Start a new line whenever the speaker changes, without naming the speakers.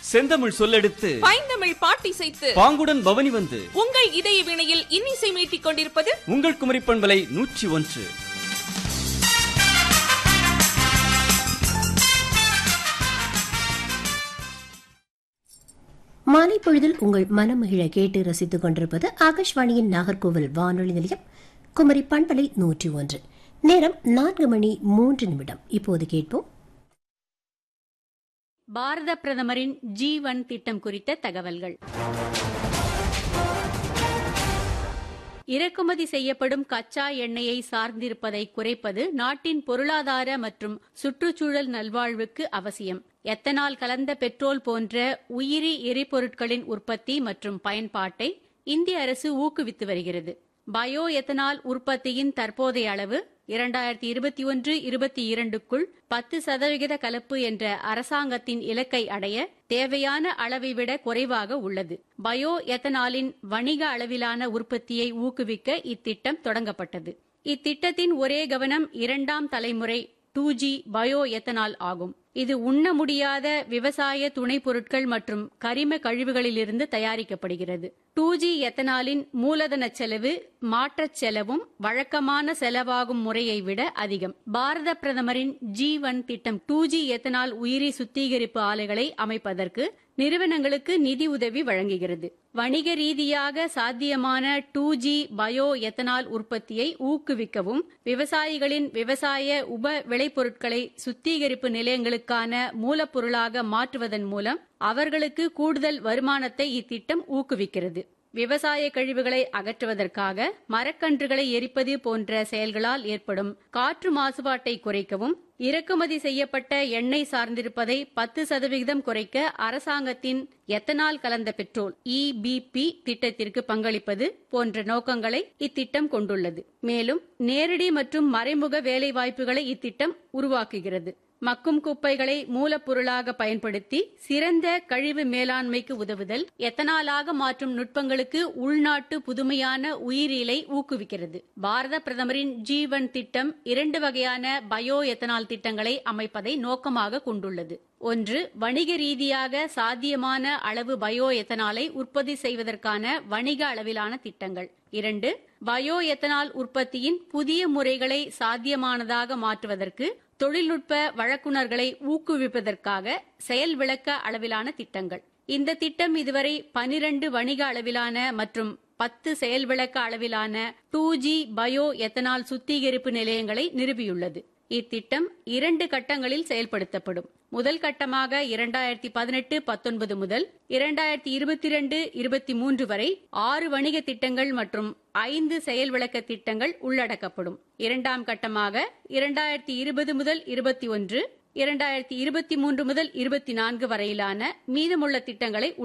செந்தமிழ் சொல்லெடுத்து
பைந்தமிழ் பாட்டிசைத்து
பாங்குடன் பவனி வந்து
உங்கள் இதய வினையில் இன்னிசை மீட்டிக் கொண்டிருப்பது
உங்கள் குமரி பண்பலை நூற்றி ஒன்று
மாலை பொழுதில் உங்கள் மனமகிழ கேட்டு ரசித்துக் கொண்டிருப்பது ஆகாஷ்வாணியின் நாகர்கோவில் வானொலி நிலையம் குமரி பண்பலை நூற்றி ஒன்று நேரம் நான்கு மணி மூன்று நிமிடம் இப்போது கேட்போம்
பாரத பிரதமரின் ஜி ஒன் திட்டம் குறித்த தகவல்கள் இறக்குமதி செய்யப்படும் கச்சா எண்ணெயை சார்ந்திருப்பதை குறைப்பது நாட்டின் பொருளாதார மற்றும் சுற்றுச்சூழல் நல்வாழ்வுக்கு அவசியம் எத்தனால் கலந்த பெட்ரோல் போன்ற உயிரி எரிபொருட்களின் உற்பத்தி மற்றும் பயன்பாட்டை இந்திய அரசு ஊக்குவித்து வருகிறது பயோ எத்தனால் உற்பத்தியின் தற்போதைய அளவு இரண்டாயிரத்தி இருபத்தி ஒன்று இருபத்தி இரண்டுக்குள் பத்து சதவிகித கலப்பு என்ற அரசாங்கத்தின் இலக்கை அடைய தேவையான அளவை விட குறைவாக உள்ளது பயோ எத்தனாலின் வணிக அளவிலான உற்பத்தியை ஊக்குவிக்க இத்திட்டம் தொடங்கப்பட்டது இத்திட்டத்தின் ஒரே கவனம் இரண்டாம் தலைமுறை டூ ஜி பயோ எத்தனால் ஆகும் இது உண்ண முடியாத விவசாய துணைப் பொருட்கள் மற்றும் கரிம கழிவுகளிலிருந்து தயாரிக்கப்படுகிறது டூ ஜி எத்தனாலின் மூலதன செலவு மாற்றச் செலவும் வழக்கமான செலவாகும் முறையை விட அதிகம் பாரத பிரதமரின் ஜி ஒன் திட்டம் டூ ஜி எத்தனால் உயிரி சுத்திகரிப்பு ஆலைகளை அமைப்பதற்கு நிறுவனங்களுக்கு நிதி உதவி வழங்குகிறது வணிக ரீதியாக சாத்தியமான டூ ஜி பயோ எத்தனால் உற்பத்தியை ஊக்குவிக்கவும் விவசாயிகளின் விவசாய உப விளைபொருட்களை சுத்திகரிப்பு நிலையங்களுக்கான மூலப்பொருளாக மாற்றுவதன் மூலம் அவர்களுக்கு கூடுதல் வருமானத்தை இத்திட்டம் ஊக்குவிக்கிறது விவசாய கழிவுகளை அகற்றுவதற்காக மரக்கன்றுகளை எரிப்பது போன்ற செயல்களால் ஏற்படும் காற்று மாசுபாட்டை குறைக்கவும் இறக்குமதி செய்யப்பட்ட எண்ணெய் சார்ந்திருப்பதை பத்து சதவிகிதம் குறைக்க அரசாங்கத்தின் எத்தனால் கலந்த பெட்ரோல் இபிபி திட்டத்திற்கு பங்களிப்பது போன்ற நோக்கங்களை இத்திட்டம் கொண்டுள்ளது மேலும் நேரடி மற்றும் மறைமுக வேலைவாய்ப்புகளை இத்திட்டம் உருவாக்குகிறது மக்கும் குப்பைகளை மூலப்பொருளாக பயன்படுத்தி சிறந்த கழிவு மேலாண்மைக்கு உதவுதல் எத்தனாலாக மாற்றும் நுட்பங்களுக்கு உள்நாட்டு புதுமையான உயிரியலை ஊக்குவிக்கிறது பாரத பிரதமரின் ஜீவன் திட்டம் இரண்டு வகையான பயோ எத்தனால் திட்டங்களை அமைப்பதை நோக்கமாக கொண்டுள்ளது ஒன்று வணிக ரீதியாக சாத்தியமான அளவு பயோ எத்தனாலை உற்பத்தி செய்வதற்கான வணிக அளவிலான திட்டங்கள் இரண்டு பயோ எத்தனால் உற்பத்தியின் புதிய முறைகளை சாத்தியமானதாக மாற்றுவதற்கு தொழில்நுட்ப வழக்குனர்களை ஊக்குவிப்பதற்காக செயல் விளக்க அளவிலான திட்டங்கள் இந்த திட்டம் இதுவரை பனிரண்டு வணிக அளவிலான மற்றும் பத்து செயல் விளக்க அளவிலான டூ ஜி பயோ எத்தனால் சுத்திகரிப்பு நிலையங்களை நிறுவியுள்ளது இத்திட்டம் இரண்டு கட்டங்களில் செயல்படுத்தப்படும் முதல் கட்டமாக இரண்டாயிரத்தி பதினெட்டு பத்தொன்பது முதல் இரண்டாயிரத்தி இருபத்தி இரண்டு இருபத்தி மூன்று வரை ஆறு வணிக திட்டங்கள் மற்றும் ஐந்து செயல் விளக்க திட்டங்கள் உள்ளடக்கப்படும் இரண்டாம் கட்டமாக இரண்டாயிரத்தி இருபது முதல் இருபத்தி ஒன்று இரண்டாயிரத்தி இருபத்தி மூன்று முதல் இருபத்தி நான்கு வரையிலான மீதமுள்ள திட்டங்களை